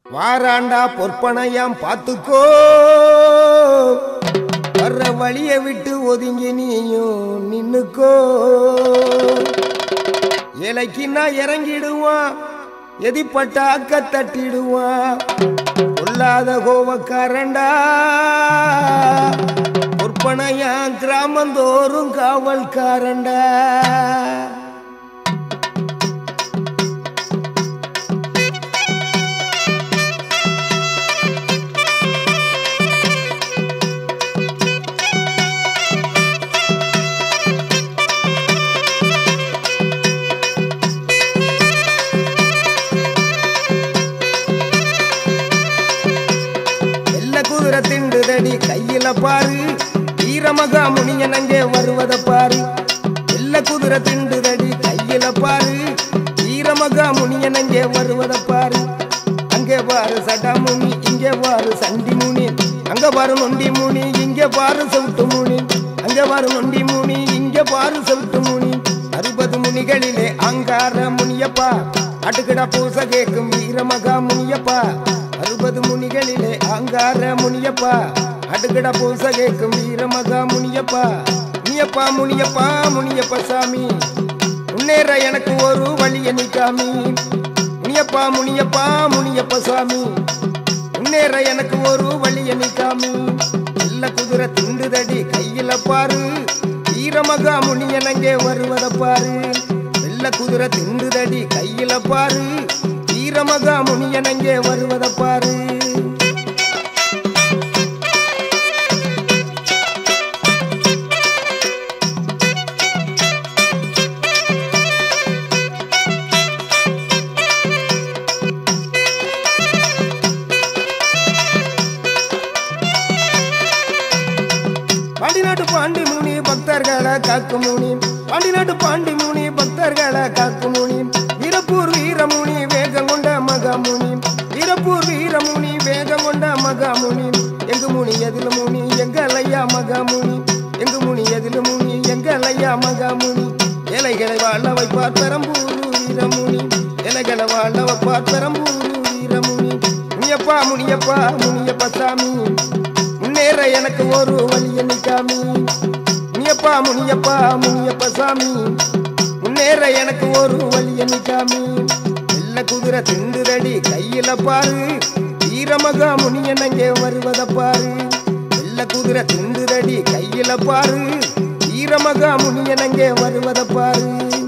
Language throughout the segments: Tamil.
வாராண்டா பொற்பனையாம் பார்த்துக்கோ வர்ற வழிய விட்டு ஒதுங்கி நீயும் நின்னுக்கோ இலைக்குன்னா இறங்கிடுவான் எதிப்பட்ட அக்க தட்டிடுவான் கொல்லாத கோவக்காரண்டா பொற்பனையாம் கிராமந்தோறும் காவல்காரண்டா வெள்ள குதிரை திண்டுதடி கையில பாரு வீரமகா முனியன் அங்கே வருவத பாரு வெள்ள குதிரை திண்டுதடி கையில பாரு வீரமகா முனியன் அங்கே வருவத பாரு அங்கே பாரு சடாமுனி இங்கே பாரு சண்டி முனி அங்க பாரு நொண்டி முனி இங்கே பாரு செவுட்டு முனி அங்க பாரு நொண்டி முனி இங்கே பாரு செவுட்டு முனி அறுபது முனிகளிலே அங்கார முனியப்பா அடுக்கடா பூச கேட்கும் வீரமகா முனியப்பா அறுபது முனிகளிலே அங்கார முனியப்பா அடுக்கடா பூச கேட்கும் வீரமகா முனியப்பா முனியப்பா முனியப்பா முனியப்பா சாமி முன்னேற எனக்கு ஒரு வழிய நிக்காமி முனியப்பா முனியப்பா முனியப்பா சாமி முன்னேற எனக்கு ஒரு வழிய நிக்காமி இல்ல குதிரை திண்டுதடி கையில பாரு வீரமகா முனியன் அங்கே வருவத பாரு வெள்ள குதிரை திண்டுதடி கையில பாரு வீரமகா முனியன் அங்கே வருவத பாரு பாண்டி நாட்டு பாண்டி முனி பக்தர்களை காக்கும் முனி பாண்டி நாட்டு பாண்டி முனி பக்தர்களை காக்கும் முனி வீரப்பூர் வீரமுனி வேகம் கொண்ட மகாமுனி வீரப்பூர் வீரமுனி வேகம் கொண்ட மகாமுனி எங்கு முனி எதில முனி எங்கள் ஐயா மகாமுனி எங்கு முனி எதில முனி எங்கள் ஐயா மகாமுனி இலைகளை வாழ வைப்பார் பெரம்பூர் வீரமுனி இலைகளை வாழ வைப்பார் பெரம்பூர் வீரமுனி முனியப்பா முனியப்பா முனியப்பா சாமி முன்னேற எனக்கு ஒரு வழிய நிக்காமி முனியப்பா முனியப்பா முனியப்பா சாமி முன்னேற எனக்கு ஒரு வழிய நிக்காமி வெள்ள குதிரை திண்டுதடி கையில பாரு வீரமகா முனியன் அங்கே வருவத பாரு வெள்ள குதிரை திண்டுதடி கையில பாரு வீரமகா முனியன் அங்கே வருவத பாரு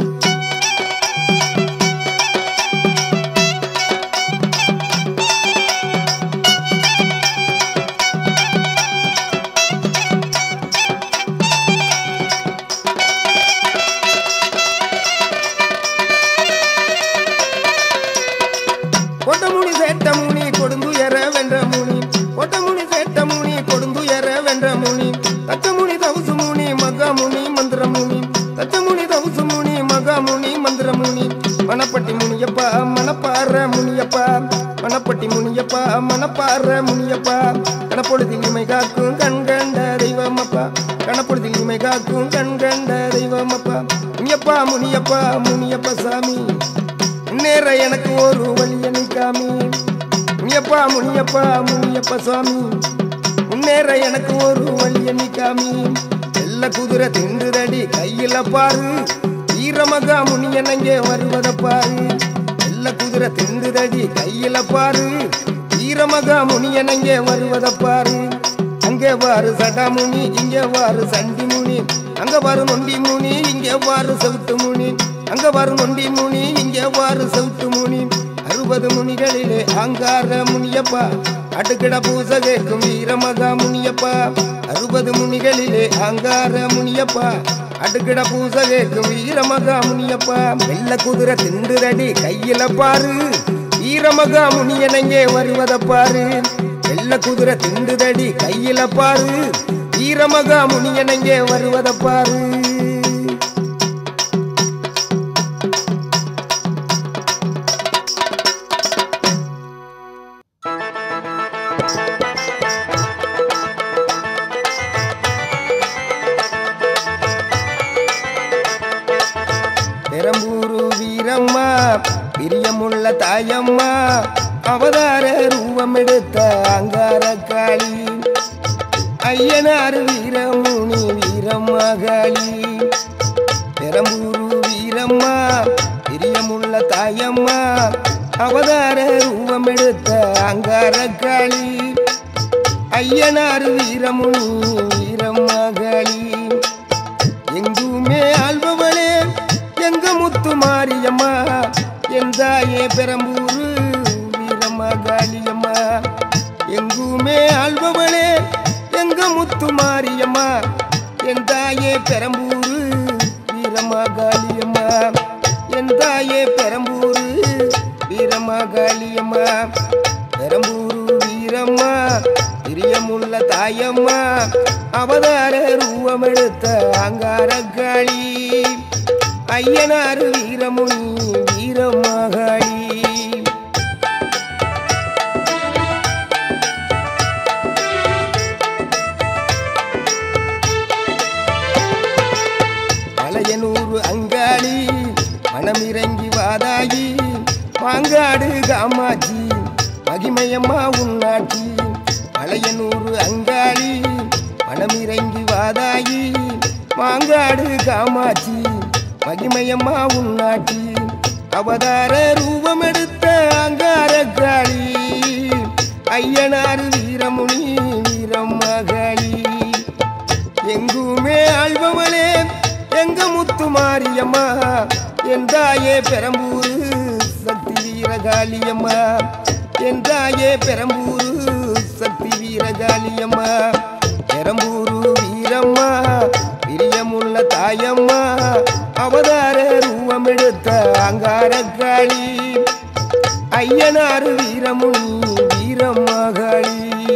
கொட்டமுனி சேட்ட முனி கொடுந்துயர வென்ற முனி கொட்டமுனி சேட்ட முனி கொடுந்துயர வென்ற முனி தச்சமுனி தவுசு முனி மகாமுனி மந்திர முனி தச்சமுனி தவுசு முனி மகாமுனி மந்திர முனி மணப்பட்டி முனியப்பா மணப்பாற முனியப்பா மணப்பட்டி முனியப்பா மணப்பாற முனியப்பா கணப்பொழுதில் இமை காக்கும் கண் கண்ட தெய்வமப்பா கணப்பொழுதில் இமை காக்கும் கண் கண்ட தெய்வமப்பா முனியப்பா முனியப்பா முனியப்பா சாமி முன்னேற எனக்கு ஒரு வழிய நிக்காமி முனியப்பா முனியப்பா முனியப்பா சுவாமி முன்னேற எனக்கு ஒரு வழிய நிக்காமி வெள்ள குதிரை திண்டுதடி கையில பாரு வீரமகா முனியன் அங்கே வருவத பாரு வெள்ள குதிரை திண்டுதடி கையில பாரு வீரமகா முனியன் அங்கே வருவத பாரு அங்கே வாரு சடாமுனி இங்கே வாரு சண்டி முனி அங்க வாரு நொண்டி முனி இங்கே வாரு செவுட்டு முனி அங்க வாரு நொண்டி முனி இங்கே வாரு செவுட்டு முனி அறுபது முனிகளிலே அங்கார முனியப்பா அடுக்கிட பூச கேட்கும் வீரமகா முனியப்பா அறுபது முனிகளிலே அங்கார முனியப்பா அடுக்கிட பூச கேட்கும் வீரமகா முனியப்பா வெள்ள குதிரை திண்டுதடி கையில பாரு வீரமகா முனியனங்கே வருவத பாரு வெள்ள குதிரை திண்டுதடி கையில பாரு வீரமகா முனியனங்கே வருவத பாரு பெரம்பூரு வீரம்மா பிரியமுள்ள தாயம்மா அவதார ரூபம் எடுத்த அங்கார காளி ஐயனார் வீரமுனி வீரமகாளி பெரம்பூரு வீரம்மா பிரியமுள்ள தாயம்மா அவதார ரூபம் எடுத்த அங்கார காளி ஐயனார் வீரமுனி வீரமகாளி எங்குமே ஆள்பவளே எங்க முத்து மாரியம்மா எந்தாயே பெரம்பூரு வீரமகாளியம்மா எங்குமே ஆள்பவளே எங்க முத்து மாரியம்மா எந்தாயே பெரம்பூரு வீரமகாளியம்மா எந்தாயே பெரம்பூரு வீரமகாளியம்மா பெரம்பூரு வீரம்மா பிரியமுள்ள தாயம்மா அவதார ரூபமெடுத்த அங்கார காளி ஐயனார் வீரமுனி வீரமகாளி மலையனூர் அங்காளி மனமிறங்கி வாதாயி மாங்காடு காமாட்சி மகிமையம்மா உன்னாட்சி மலையனூர் அங்காளி மனமிறங்கி வாதாயி மாங்காடு காமாட்சி மகிமையம்மா உன்னாட்சி அவதார ரூபம் எடுத்த அங்கார காளி ஐயனார் வீரமுனி வீரமகாளி எங்குமே ஆள்பவளே எங்க முத்து மாரியம்மா என் தாயே பெரம்பூரு சக்தி வீரகாளியம்மா என் தாயே பெரம்பூரு சக்தி வீரகாளியம்மா பெரம்பூரு வீரம்மா பிரியமுள்ள தாயம்மா அவதார ரூபம் எடுத்த அங்கார காளி ஐயனார் வீரமுனி வீரமகாளி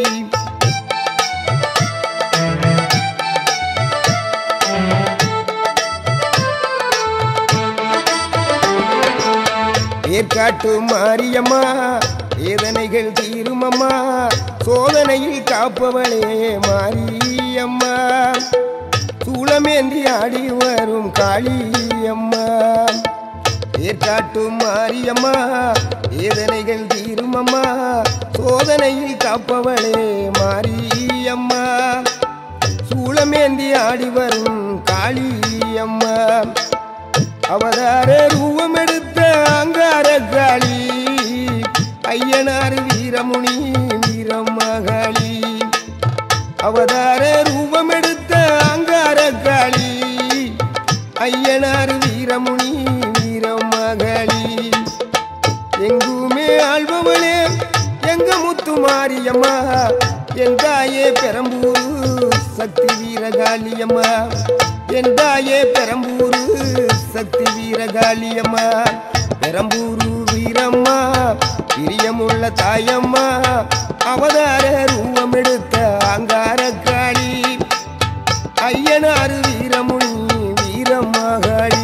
ஏற்காட்டு மாரியம்மா வேதனைகள் தீருமம்மா சோதனையில் காப்பவளே மாரியம்மா சூளமேந்தி ஆடி வரும் காளியம்மா ஏற்காட்டு மாரியம்மா வேதனைகள் தீருமம்மா சோதனையில் காப்பவளே மாரியம்மா சூளமேந்தி ஆடி வரும் காளியம்மா அவதார ரூபம் எடுத்த அங்கார காளி ஐயனார் வீரமுனி வீரமகாளி அவதார ரூபம் எடுத்த அங்கார காளி ஐயனார் வீரமுனி வீரமகாளி எங்குமே ஆள்பவளே எங்க முத்து மாரியம்மா என் தாயே பெரம்பூரு சக்தி வீரகாளியம்மா என் தாயே பெரம்பூரு சக்தி வீரகாளியம்மா பெரம்பூரு வீரம்மா பிரியமுள்ள தாயம்மா அவதார ரூபம் எடுத்த அங்கார காளி ஐயனார் வீரமுனி வீரமகாளி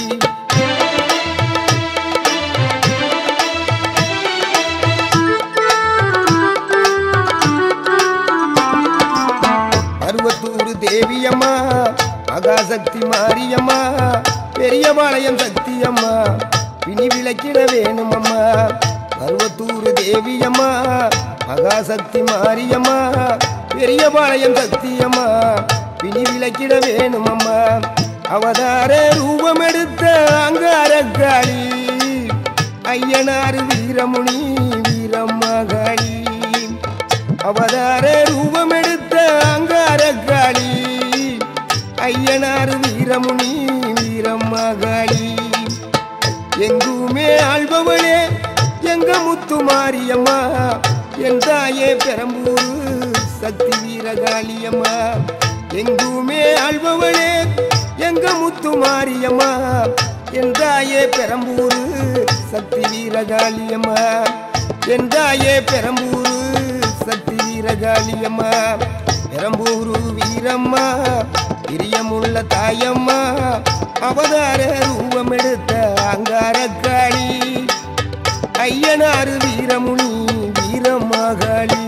அருவத்தூர் தேவியம்மா மகாசக்தி மாரியம்மா பெரியபாளையம் சக்தியம்மா பிணி விளக்கிட வேணுமம்மா அருவத்தூர் தேவியம்மா மகாசக்தி மாரியம்மா பெரியபாளையம் சக்தியம்மா பிணி விளக்கிட வேணுமம்மா அவதார ரூபம் எடுத்த அங்கார காளி ஐயனார் வீரமுனி வீரமகாளி அவதார ரூபம் எடுத்த அங்கார காளி ஐயனார் வீரமுனி வீரமகாளி எங்குமே ஆள்பவளே எங்க முத்து மாரியம்மா என் தாயே பெரம்பூரு சக்தி வீரகாளியம்மா எங்குமே ஆள்பவளே எங்க முத்து மாரியம்மா என் தாயே பெரம்பூரு சக்தி வீரகாளியம்மா என் தாயே பெரம்பூரு சக்தி வீரகாளியம்மா பெரம்பூரு வீரம்மா பிரியமுள்ள தாயம்மா அவதார ரூபம் எடுத்த அங்கார காளி ஐயனார் வீரமுனி வீரமகாளி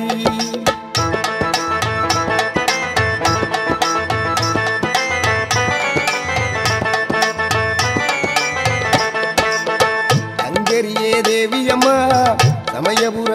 அங்கரியே தேவியம்மா சமயபுர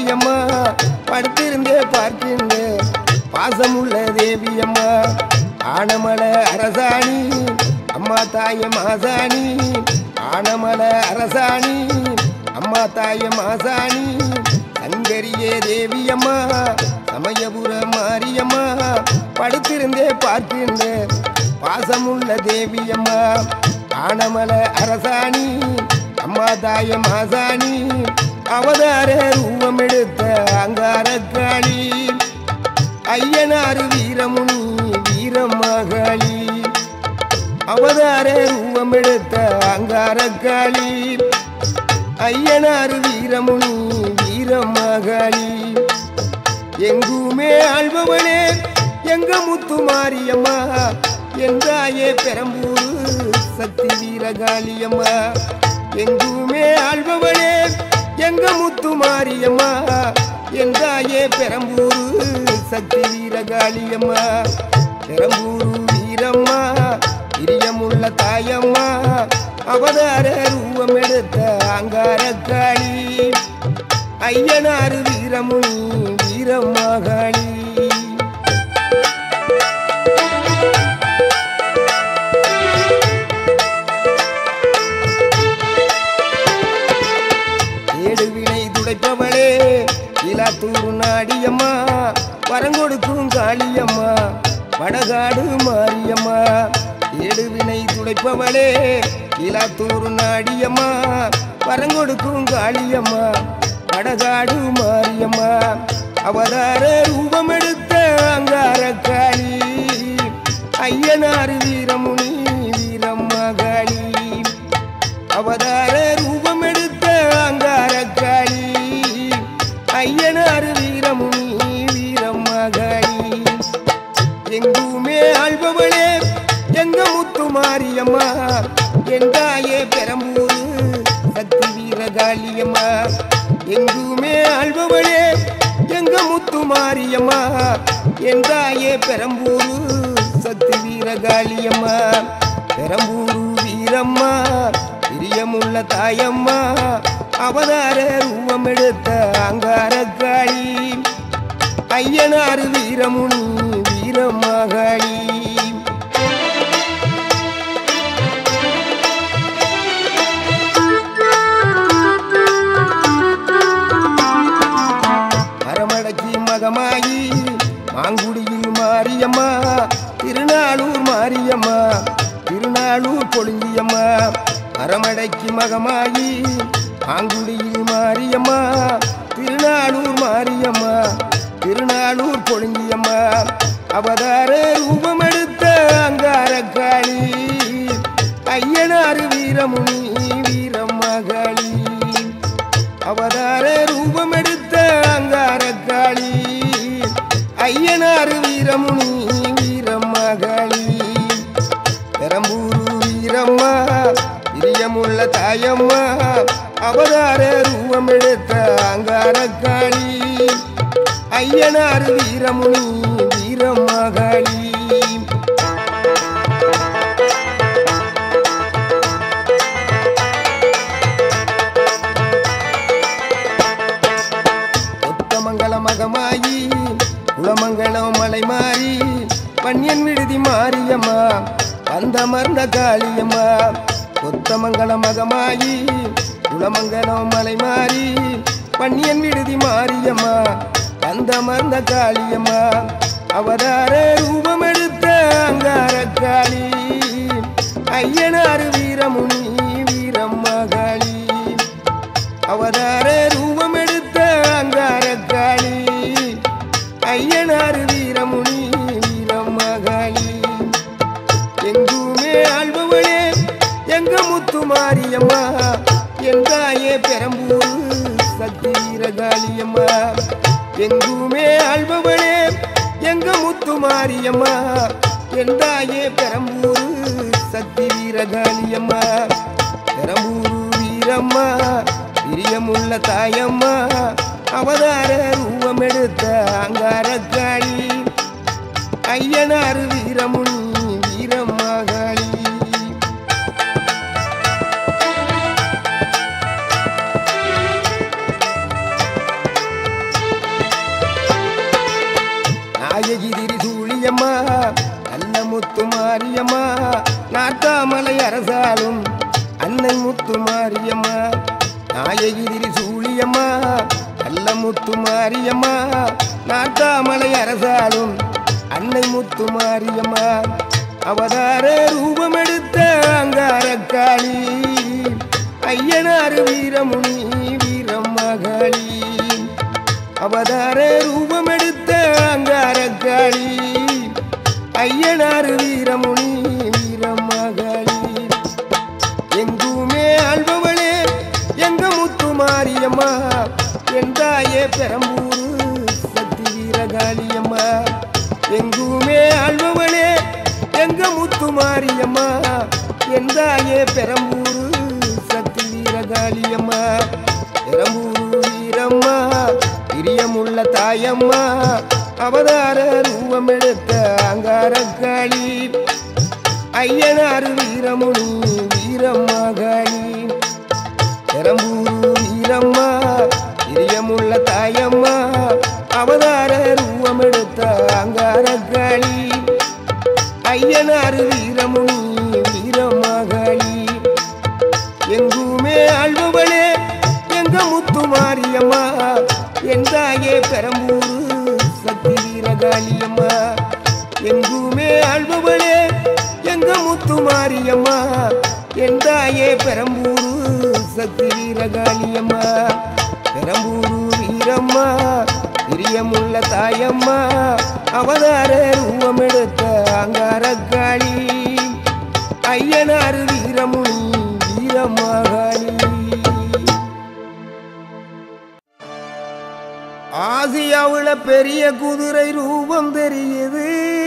மாரியம்மா படுத்திருந்தே பார்க்கின்றேன் பாசமுள்ள தேவியம்மா ஆனமல அரசாணி அம்மா தாய மாசாணி ஆனமல அரசாணி அம்மா தாய மாசாணி சங்கரியே தேவியம்மா சமயபுர மாரியம்மா படுத்திருந்தே பார்க்கின்றேன் பாசமுள்ள தேவியம்மா ஆனமல அரசாணி அம்மா தாய மாசாணி அவதார ரூபம் எடுத்த அங்காரக்காளி ஐயனாறு வீரமுனி வீரமகளி அவதார ரூபம் எடுத்த அங்காரக்காளி ஐயனாறு வீரமுனி வீரமகளி எங்குமே ஆள்பவனே எங்க முத்து மாரியம்மா என்றாயே பெரம்பூர் சக்தி வீரகாளியம்மா எங்குமே ஆள்பவனே எங்க முத்து மாரியம்மா என்றாயே பெரம்பூர் சக்தி வீரகாளியம்மா பெரம்பூர் வீரம்மா பிரியமுள்ள தாயம்மா அவதார ரூபம் எடுத்த அங்காரக்காளி ஐயனாறு வீரமுனி வீரமகாளி ஏழு வினை துடைப்பவளே இலாத்தூர் நாடியம்மா வரங்கொடுக்கும் காளியம்மா வடகாடு மாரியம்மா ஏழு வினை துடைப்பவளே இலாத்தூர் நாடியம்மா வரங்கொடுக்கும் காளியம்மா வடகாடு மாரியம்மா அவதார ரூபம் எடுத்த அங்கார காளி ஐயனாறு வீரமுனி வீரமகாளி அவதார ரூபம் எடுத்த அங்காரக்காளி ஐயனார் வீரமுனி வீரமகாளி எங்குமே ஆள்பவளே எங்க முத்து மாரியம்மா எங்காயே பெரம்பூர் சக்தி வீரகாளியம்மா எங்குமே ஆள்பவளே எங்க முத்து மாரியம்மா எங்காயே பெரம்பூர் சக்தி வீரகாளியம்மா பெரம்பூர் வீரம்மா பிரியமுள்ள தாயம்மா அவதார ரூபம் எடுத்த அங்காரக்காளி ஐயனாறு வீரமுனி வீரமகாளி மரமடக்கி மகமாயி மாங்குடியில் மாரியம்மா திருநாளூர் மாரியம்மா திருநாளூர் பொழுங்கியம்மா மரமடக்கி மகமாயி மாங்குடியில் மாரியம்மா திருநாளூர் மாரியம்மா திருநாளூர் பொழுங்கியம்மா அவதார ரூபம் எடுத்த அங்காரக்காளி ஐயனாறு வீரமுனி வீரமகாளி அவதார ரூபம் எடுத்த அங்காரக்காளி ஐயனாறு வீரமுனி வீரமகாளி பெரம்பூரு வீரம்மா பிரியமுள்ள தாயம்மா அவதார ரூபம் எடுத்த அங்காரக்காளி ஐயனாறு வீரமுனி வீரமகாளி கொத்தமங்கல மகமாயி குளமங்கலம் மலை மாறி பன்னியன் விடுதி மாரியம்மா வந்தமர்ந்த காளியம்மா கொத்தமங்கல மகமாயி குளமங்கலம் மலை மாறி பன்னியன் விடுதி மாரியம்மா வந்தமர்ந்த காளியம்மா அவதார ரூபம் எடுத்த அங்கார காளி ஐயனாறு வீரமுனி வீரமகாளி அவதார ரூபம் எடுத்த அங்காரக்காளி ஐயனாறு வீரமுனி வீரமகாளி எங்குமே ஆள்பவளே எங்க முத்து மாரியம்மா எங்காயே பெரம்பூர் சக்தி வீரகாளியம்மா எங்குமே ஆள்பவளே எங்க முத்து மாரியம்மா எந்தாயே பெரம்பூர் சக்தி வீரகாளியம்மா பெரம்பூர் வீரம்மா பிரியமுள்ள தாயம்மா அவதார ரூபம் எடுத்த அங்காரக்காளி ஐயனாறு வீரமுனி வீரமகாளி மாரியம்மா நாட்டாமலை அரசாலும் அன்னை முத்து மாரியம்மா நாயகிரி சூழியம்மா நல்ல முத்து மாரியம்மா நாட்டாமலை அரசாலும் அன்னை முத்து மாரியம்மா அவதார ரூபமெடுத்த அங்காரக்காளி ஐயனார் வீரமுனி வீரமகளி அவதார ரூபமெடுத்த அங்காரக்காளி ஐயனார் வீரமுனி வீரமகளி எங்குமே ஆள்பவளே எங்க முத்து மாரியம்மா என்றாயே பெரம்பூர் சக்தி வீரகாளியம்மா எங்குமே ஆள்பவளே எங்க முத்து மாரியம்மா என்றாயே பெரம்பூர் சக்தி வீரகாளியம்மா பெரம்பூர் வீரம்மா பிரியமுள்ள தாயம்மா அவதார ரூபம் எடுத்த அங்காரக்காளி ஐயனார் வீரமுனி வீரமகளி பெரம்பூர் வீரம்மா பிரியமுள்ள தாயம்மா அவதார ரூபம் எடுத்த அங்காரக்காளி ஐயனார் வீரமுனி வீரமகளி எங்குமே ஆள்பவளே எங்க முத்து மாரியம்மா என்றாயே பெரம்பூர் சக்தி வீரகாளியம்மா எங்குமே ஆள்பவளே எங்க முத்து மாரியம்மா என்றாயே பெரம்பூர் சக்தி வீரகாளியம்மா பெரம்பூர் வீரம்மா பிரியமுள்ள தாயம்மா அவதார ரூபம் எடுத்த அங்காரக்காளி ஐயனார் வீரமுனி வீரமகாளி ஆசியாவுல பெரிய குதிரை ரூபம் தெரியுது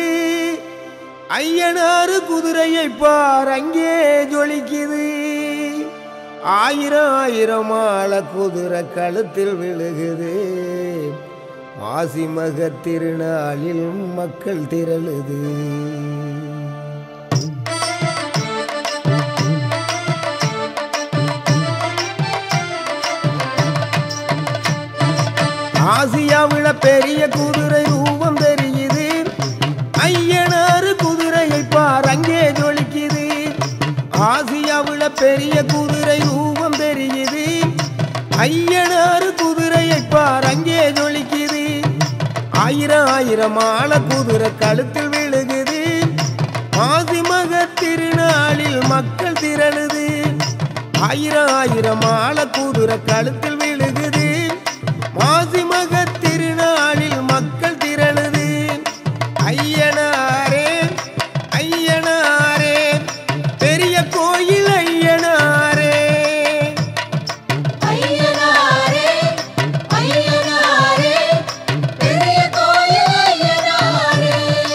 ஐயனாறு குதிரையை பார் அங்கே ஜொலிக்குது ஆயிரம் ஆயிரம் ஆள குதிரை கழுத்தில் விழுகுது மாசி மக திருநாளில் மக்கள் திரளுது ஆசியாவுல பெரிய குதிரை ரூபம் தெரியுது ஐயனாறு குதிரையை பார் அங்கே ஜொலிக்குது ஆசியாவுல பெரிய குதிரை ரூபம் தெரியுது ஐயனாறு குதிரையை பார் அங்கே ஜொலிக்குது ஆயிரம் ஆயிரம் ஆள குதிரை கழுத்தில் விழுகுது ஆசி மக திருநாளில் மக்கள் திரளுது ஆயிரம் ஆயிரம் ஆள குதிரை கழுத்தில் விழுகுது மாசி மக திருநாளில் மக்கள் திரளுது ஐயனாரே ஐயனாரே பெரிய கோயில் ஐயனாரே ஐயனாரே ஐயனாரே பெரிய கோயில் ஐயனாரே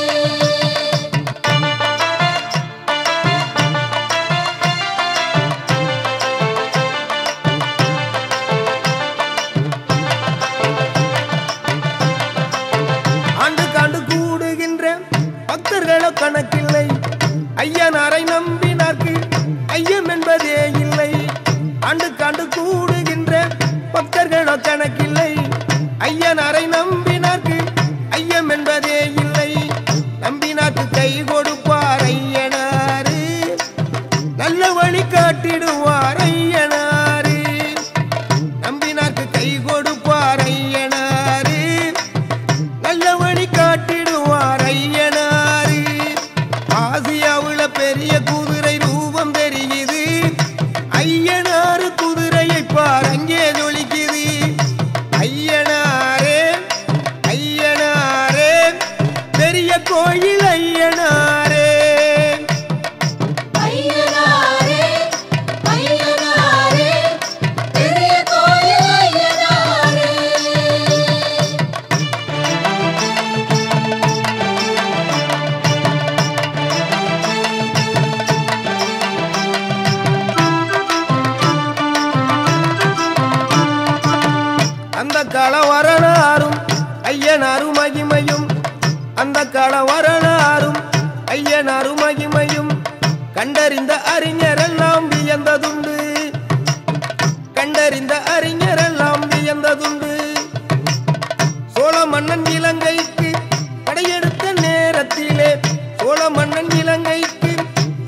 ஆண்டு காண்டு கூடுகின்ற பக்தர்களோ கணக்கில்லை ஐயனாரை நம்பினார்க்கு ஐயம் என்பதே இல்லை ஆண்டு காண்டு கூடுகின்ற பக்தர்களோ கணக்கில்லை ஐயனாரை நம்பினார்க்கு ஐயம் என்பதே இல்லை நம்பினார்க்கு கை கொடுப்பார் ஐயனாரு நல்ல வழி காட்டிடுவார் ஐயனாரு நம்பினார்க்கு கை கொடுப்பார் ஐயனாரு நல்ல வழி காட்டிடுவார் ஐயனாரு ஆசியாவுல பெரிய குதிரை ரூபம் தெரியுது ஐயனாரு குதிரையை பார் அங்கே ஜொலிக்குது ஐயனாரே ஐயனாரே பெரிய கோயில் ஐயனாரே ஐயனாரே ஐயனாரே பெரிய கோயில் ஐயனாரே அந்த களவரனாரும் ஐயனாரும் மகிமையும் அந்த களவரனாரும் ஐயனாரும் மகிமையும் கண்டறிந்த அறிஞரெல்லாம் வியந்ததுண்டு கண்டறிந்த அறிஞரெல்லாம் வியந்ததுண்டு சோழ மன்னன் இலங்கைக்கு படையெடுத்த நேரத்திலே சோழ மன்னன் இலங்கை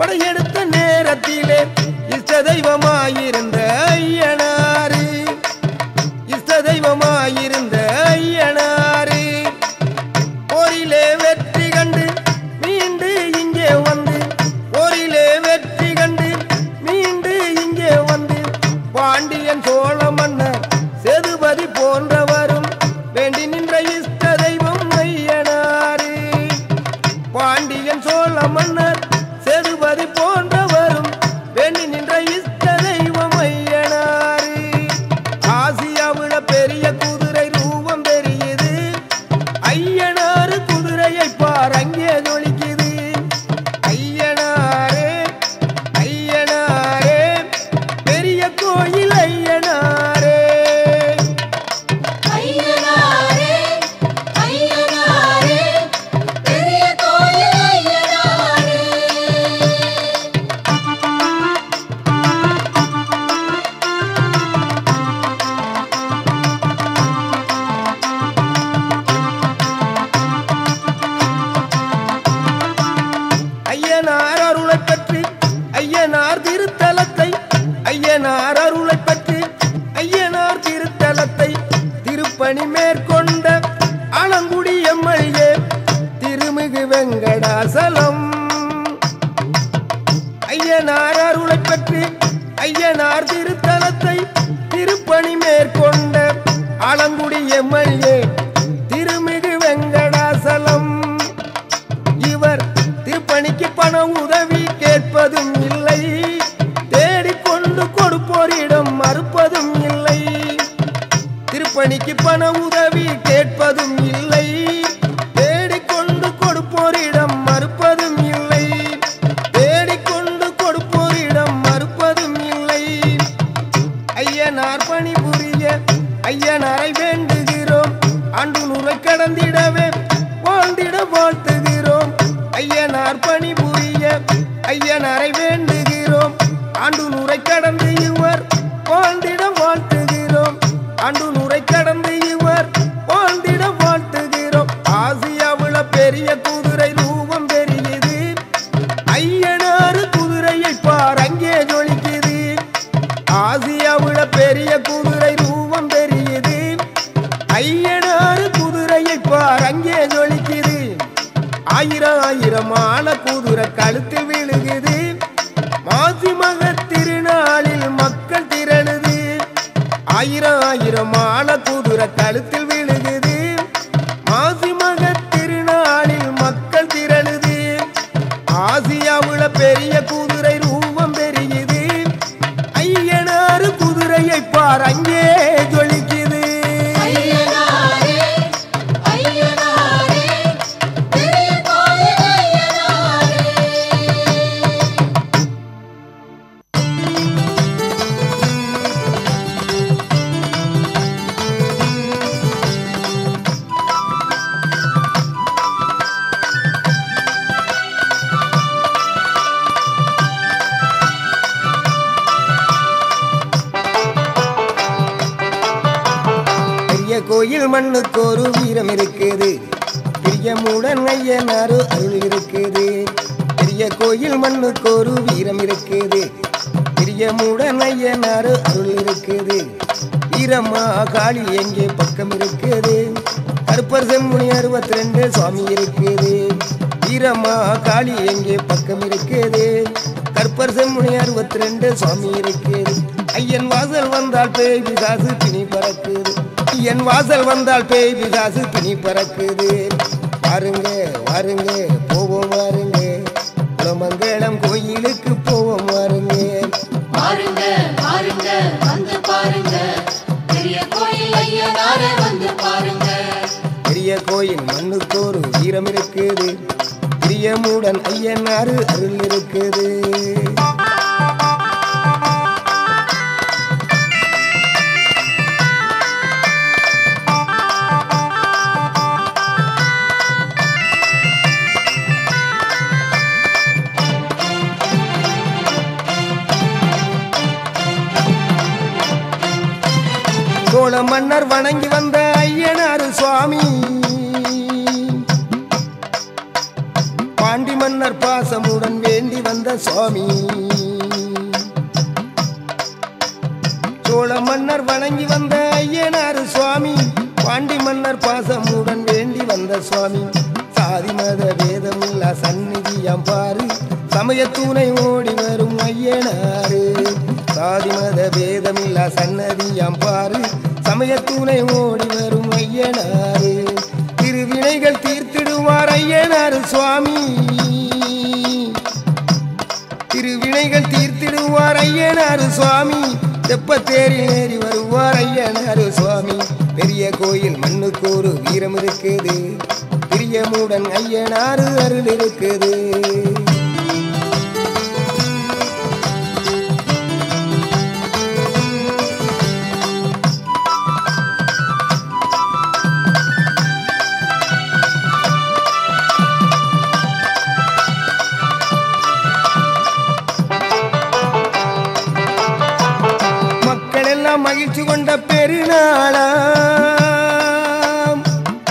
படையெடுத்த நேரத்திலே இஷ்ட தெய்வமாயிருந்த ஐயனாரு இஷ்ட தெய்வமாயிருந்த ஐயனாரு போரிலே வெற்றி கண்டு மீண்டு இங்கே வந்து போரிலே வெற்றி கண்டு மீண்டு இங்கே வந்து பாண்டியன் சோழ மன்னர் சேதுபதி போன்றவரும் வேண்டி நின்ற இஷ்ட தெய்வம் ஐயனாரு பாண்டியன் சோழ மன்னர் சேதுபதி போன்றவரும் வேண்டி நின்ற இஷ்ட தெய்வம் ஐயனாரு ஆசியாவுல பெரிய குதிரை ரூபம் பெரியது ஐயனாரு குதிரையை பார் அங்கே ஜொலிக்குது ஐயனாரே ஐயனாரே பெரிய கோயில் ஐயனாரே ஐயனாரே ஐயனாரே பெரிய கோயில் ஐயனாரே ஐயனார் அருளை பற்றி ஐயனார் திருத்தலத்தை ஐயனார் அருளை பற்றி ஐயனார் திருத்தலத்தை திருப்பணி மேற்கொண்ட ஆலங்குடி எம்எல்ஏ திருமிகு வெங்கடாசலம் ஐயனார் அருளை பற்றி ஐயனார் திருத்தலத்தை திருப்பணி மேற்கொண்ட ஆலங்குடி எம்எல்ஏ திருமிகு வெங்கடாசலம் இவர் திருப்பணிக்கு பண உதவி கேட்பதும் இல்லை தேடிக்கொண்டு கொடுப்போரிடம் மறுப்பதும் இல்லை திருப்பணிக்கு பண உதவி கேட்பதும் இல்லை தேடிக்கொண்டு கொடுப்போரிடம் மறுப்பதும் இல்லை தேடிக்கொண்டு கொடுப்போரிடம் மறுப்பதும் இல்லை ஐயனார் பணி புரிய ஐயனாரை வேண்டுகிறோம் ஆண்டு நூறை கடந்திடவே வாழ்ந்திட வாழ்த்துகிறோம் ஐயனார் பணி புரிய ஐயனாரை வேண்டுகிறோம் ஆண்டு நூறை கடந்து இவர் வாழ்ந்திட வாழ்த்துகிறோம் ஆண்டு நூறை கடந்து இவர் வாழ்ந்திட வாழ்த்துகிறோம் ஆசியாவுல பெரிய குதிரை ரூபம் பெரியது ஐயனாரு குதிரையை பார் அங்கே ஜொலிக்குது ஆசியாவுல பெரிய குதிரை ரூபம் பெரியது ஐயனாரு குதிரையை பார் அங்கே ஜொலிக்குது ஆயிரம் ஆயிரம் ஆன குதிரை கழுத்தில் விழுகுது மாசி மக திருநாளில் மக்கள் திரளுது ஆயிரம் ஆயிரம் ஆன குதிரை கழுத்தில் விழுகுது மாசி மக திருநாளில் மக்கள் திரளுது ஆசியாவுல பெரிய குதிரை ரூபம் பெரியது ஐயனாரு குதிரையை பார் அங்கே ஜொலிக்குது ஐயனாரே ஐயனாரே பெரிய கோயில் ஐயனாரே பெரிய கோயில் மண்ணுக்கு ஒரு வீரம் இருக்குது பிரியமுடன் ஐயனாரு அருள் இருக்குது பெரிய கோயில் மண்ணுக்கு ஒரு வீரம் இருக்குது பிரியமுடன் ஐயனாரு அருள் இருக்குது வீரம்மா காளி எங்கே பக்கம் இருக்குது கருப்பர் செம்முனி அறுபத்தி ரெண்டு சுவாமி இருக்குது வீரம்மா காளி எங்கே பக்கம் இருக்குது கற்பர் செம்முனி அறுபத்தி ரெண்டு சுவாமி இருக்குது ஐயன் வாசல் வந்தால் பேய் பிசாசு பிணி பறக்குது ஐயன் வாசல் வந்தால் பேய் பிசாசு பிணி பறக்குது வாருங்க வாருங்க போவோம் வாருங்க குளமங்கலம் கோயிலுக்கு போவோம் வாருங்க பாருங்க பாருங்க வந்து பாருங்க பெரிய கோயில் ஐயனாரே வந்து பாருங்க பெரிய கோயில் மண்ணுக்கு ஒரு வீரம் இருக்குது பிரியமுடன் ஐயனாரு அருள் இருக்குது சோழ மன்னர் வணங்கி வந்த ஐயனாரு சுவாமி பாண்டி மன்னர் பாசமுடன் வேண்டி வந்த சுவாமி பாண்டி மன்னர் பாசமுடன் வேண்டி வந்த சுவாமி சாதி மத வேதமில்லா சந்நிதியாம் பாரு சமயத்தூணை ஓடி வரும் ஐயனாரு சாதி மத வேதமில்லா சன்னதியாம் பாரு சமயத்தூணை ஓடி வரும் ஐயனாரு திருவினைகள் தீர்த்திடுவார் ஐயனாரு சுவாமி திருவினைகள் தீர்த்திடுவார் ஐயனாரு சுவாமி தெப்பத்தேரில் ஏறி வருவார் ஐயனாரு சுவாமி பெரிய கோயில் மண்ணுக்கு ஒரு வீரம் இருக்குது பிரியமுடன் ஐயனாரு அருள் இருக்குது மக்கள் எல்லாம் மகிழ்ச்சி கொண்ட பெருநாளாம்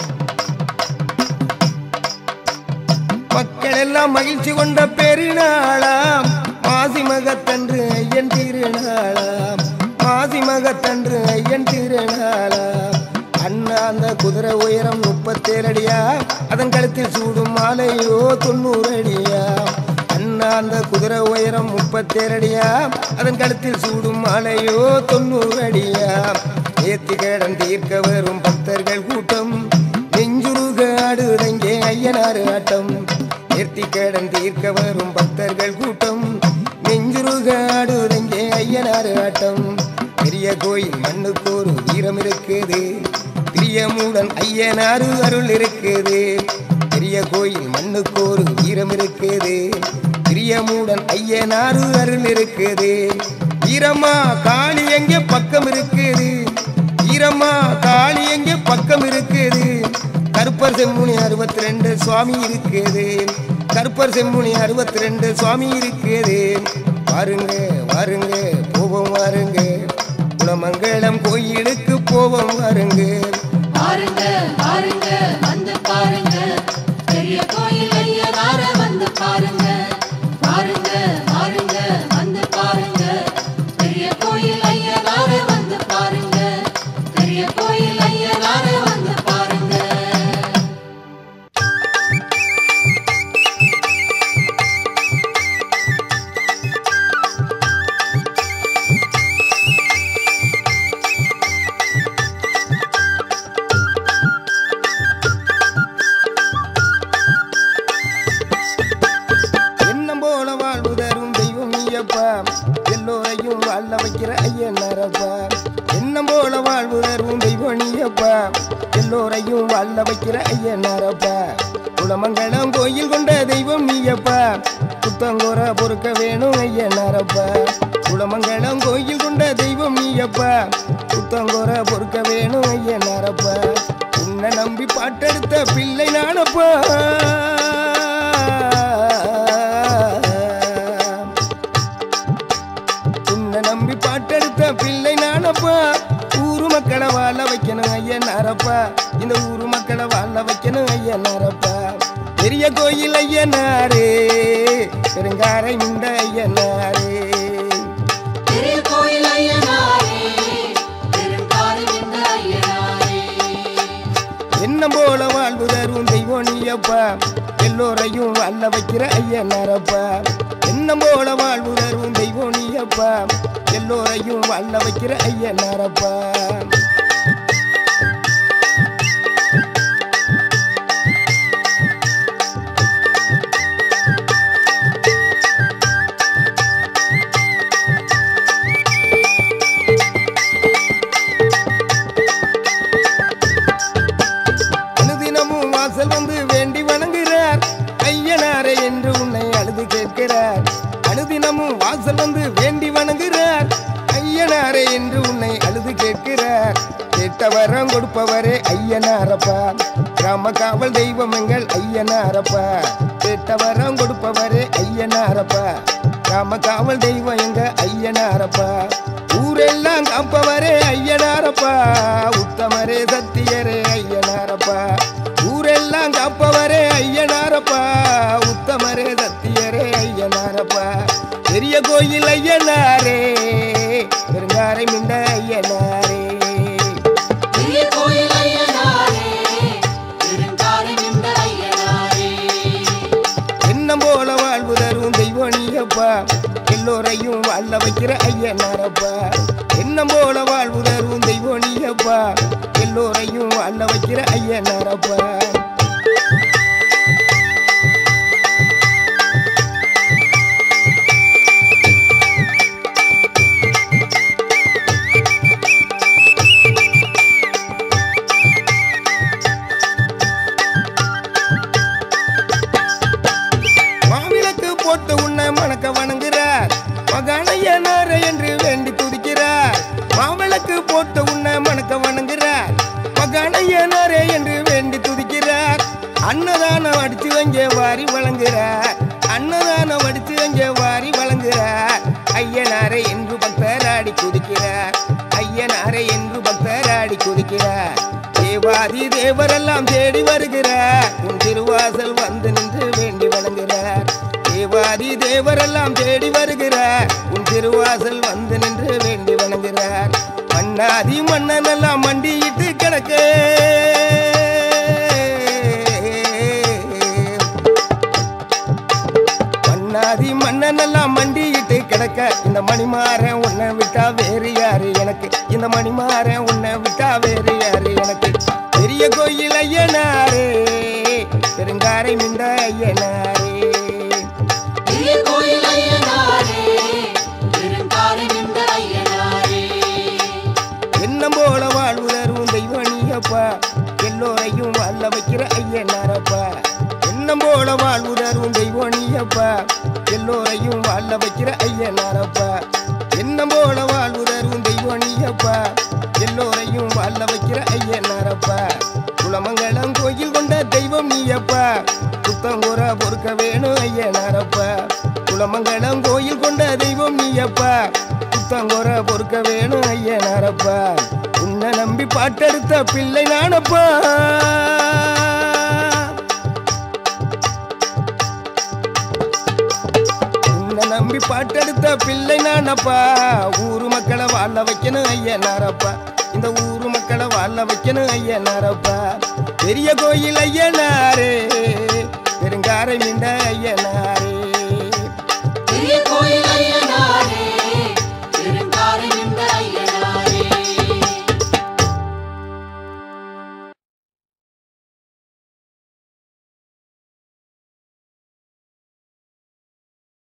மக்கள் எல்லாம் மகிழ்ச்சி கொண்ட பெருநாளாம் மாசி மகத்தன்று ஐயன் திருநாளாம் மாசி மகத்தன்று ஐயன் திருநாளாம் அண்ணா அந்த குதிரை உயரம் முப்பத்தேழு அடியா அதன் கழுத்தில் சூடும் மாலையோ தொண்ணூறு அடியா அண்ணா அந்த குதிரை உயரம் முப்பத்தேழு அடியா அதன் கழுத்தில் சூடும் மாலையோ தொண்ணூறு அடியா ஏத்தி கேடன் தீர்க்க வரும் பக்தர்கள் கூட்டம் நெஞ்சுருக ஆடுதங்கே ஐயனாறு ஆட்டம் நேர்த்தி கேடன் தீர்க்க வரும் பக்தர்கள் கூட்டம் நெஞ்சுருக ஆடுதங்கே ஐயனாறு ஆட்டம் பெரிய கோயில் மண்ணுக்கு ஒரு வீரம் இருக்குது பிரியமுடன் ஐயனாறு அருள் இருக்குது பெரிய கோயில் மண்ணுக்கு ஒரு வீரம் இருக்குது பிரியமுடன் ஐயனாறு அருள் இருக்குது வீரமா காளி எங்கே பக்கம் இருக்குது வீரம்மா காளி எங்கே பக்கம் இருக்குது கருப்பர் செம்முனி அறுபத்தி ரெண்டு சுவாமி இருக்குது கருப்பர் செம்முனி அறுபத்தி ரெண்டு சுவாமி இருக்குது வாருங்க வாருங்க போவோம் வாருங்க குணமங்கலம் கோயிலுக்கு போவோம் வாருங்க பாருங்க பாருங்க வந்து பாருங்க பெரிய கோயில் ஐயனார வந்து பாருங்க பாருங்க பாருங்க வந்து பாருங்க பெரிய கோயில் ஐயனார வந்து பாருங்க பெரிய கோயில் ஐயனார வந்து பாருங்க எண்ணம் போல வாழ்வு தரும் தெய்வம் நீயப்பா எல்லோரையும் வாழ வைக்கிற ஐயனாரப்பா எண்ணம் போல வாழ்வு தரும் தெய்வம் நீயப்பா எல்லோரையும் வாழ வைக்கிற ஐயனாரப்பா குளமங்கலம் கோயில் கொண்ட தெய்வம் நீயப்பா புத்தங்கோர பொறுக்க வேணும் ஐயனாரப்பா குளமங்கலம் கோயில் கொண்ட தெய்வம் நீயப்பா புத்தங்கோர பொறுக்க வேணும் ஐயனாரப்பா உன்னை நம்பி பாட்டெடுத்த பிள்ளை நானப்பா உன்னை நம்பி பாட்டெடுத்த பிள்ளை நானப்பா ஊரு மக்களை வாழ வைக்கணும் ஐயனாரப்பா இந்த ஊரு மக்களை வாழ வைக்கணும் ஐயனாரப்பா பெரிய கோயில் ஐயனாரே பெருங்காரை மிண்ட ஐயனாரே பெரிய கோயில் ஐயனாரே பெருங்காடு விந்த ஐயனாரே என்ன போல வாழ்வு தரும் தெய்வம் நீயப்பா எல்லோரையும் வாழ வைக்கிற ஐயனாரப்பா என்ன போல வாழ்வு தரும் தெய்வம் நீயப்பா எல்லோரையும் வாழ வைக்கிற ஐயனாரப்பா அனுதினமும் வாசல் வந்து வேண்டி வணங்குகிறார் ஐயனாரே என்று உன்னை அழுது கேட்கிறார் அனுதினமும் வாசல் வந்து வேண்டி வணங்குகிறார் ஐயனாரே என்று உன்னை அழுது கேட்கிறார் கேட்ட வரம் கொடுப்பவரே ஐயனாரப்பா கிராம காவல் தெய்வம் எங்கள் ஐயனாரப்பா கேட்ட வரம் கொடுப்பவரே ஐயனாரப்பா கிராம காவல் தெய்வம் எங்க ஐயனாரப்பா ஊரெல்லாம் காப்பவரே ஐயனாரப்பா உத்தமரே சத்தியரே ஐயனாரப்பா ஊரெல்லாம் காப்பவரே ஐயனாரப்பா உத்தமரே சத்தியரே ஐயனாரப்பா பெரிய கோயில் ஐயனாரே பெருங்காரை மிண்ட ஐயனாரே பெரிய கோயில் ஐயனாரே வைக்கிற ஐயனாரப்பா எண்ணம் போல வாழ்வு தரும் தெய்வம் நீயப்பா எல்லோரையும் வாழ வைக்கிற ஐயனாரப்பா மாவிளக்கு போட்டு உன்னை மணக்க வணங்குறார் மகானையனார என்று வேண்டி துதிக்கிறார் மாவிளக்கு போட்டு உன்னை மணக்க வணங்குறார் மகானையனார என்று வேண்டி துதிக்கிறார் அன்னதானம் அடிச்சு அங்கே வாரி வழங்குறார் அன்னதானம் அடிச்சு அங்கே வாரி வழங்குறார் ஐயனாரை என்று பக்தராடி குதிக்கிறார் ஐயனாரை என்று பக்தராடி குதிக்கிறார் தேவாதி தேவரெல்லாம் தேடி வருகிறார் உன் திருவாசல் வந்து நின்று வேண்டி வணங்குகிறார் தேவாதி தேவரெல்லாம் தேடி வருகிறார் உன் திருவாசல் வந்து நின்று வேண்டி வணங்குகிறார் மன்னாதி மன்னன் எல்லாம் மண்டியிட்டு கிடக்க மன்னாதி மன்னன் எல்லாம் மண்டியிட்டு கிடக்க இந்த மணிமாறன் உன்னை விட்டா வேறு யாரு எனக்கு இந்த மணிமாறன் உன்னை விட்டா வேறு யாரு எனக்கு பெரிய கோயில் ஐயனாரே பெருங்காரை மிண்ட ஐயனாரே பெரிய கோயில் ஐயனாரே பெருங்காரை நின்ற ஐயனாரே எண்ணம் போல வாழ்வு தரும் தெய்வம் நீயப்பா எல்லோரையும் வாழ வைக்கிற ஐயனாரப்பா எண்ணம் போல வாழ்வு தரும் தெய்வம் நீயப்பா எல்லோரையும் வாழ வைக்கிற ஐயனாரப்பா எண்ணம் போல வாழ்வு தரும் தெய்வம் நீயப்பா எல்லோரையும் வாழ வைக்கிற ஐயனாரப்பா குளமங்கலம் கோயில் கொண்ட தெய்வம் நீயப்பா புத்தங்குற பொறுக்க வேணும் ஐயனாரப்பா குளமங்கலம் கோயில் கொண்ட தெய்வம் நீயப்பா புத்தங்குற பொறுக்க வேணும் ஐயனாரப்பா உன்னை நம்பி பாட்டெடுத்த பிள்ளை நானப்பா உன்னை நம்பி பாட்டெடுத்த பிள்ளை நானப்பா ஊரு மக்களை வாழ வைக்கணும் ஐயனாரப்பா இந்த ஊரு மக்களை வாழ வைக்கணும் ஐயனாரப்பா பெரிய கோயில் ஐயனாரே பெருங்காரை மிண்ட ஐயனார்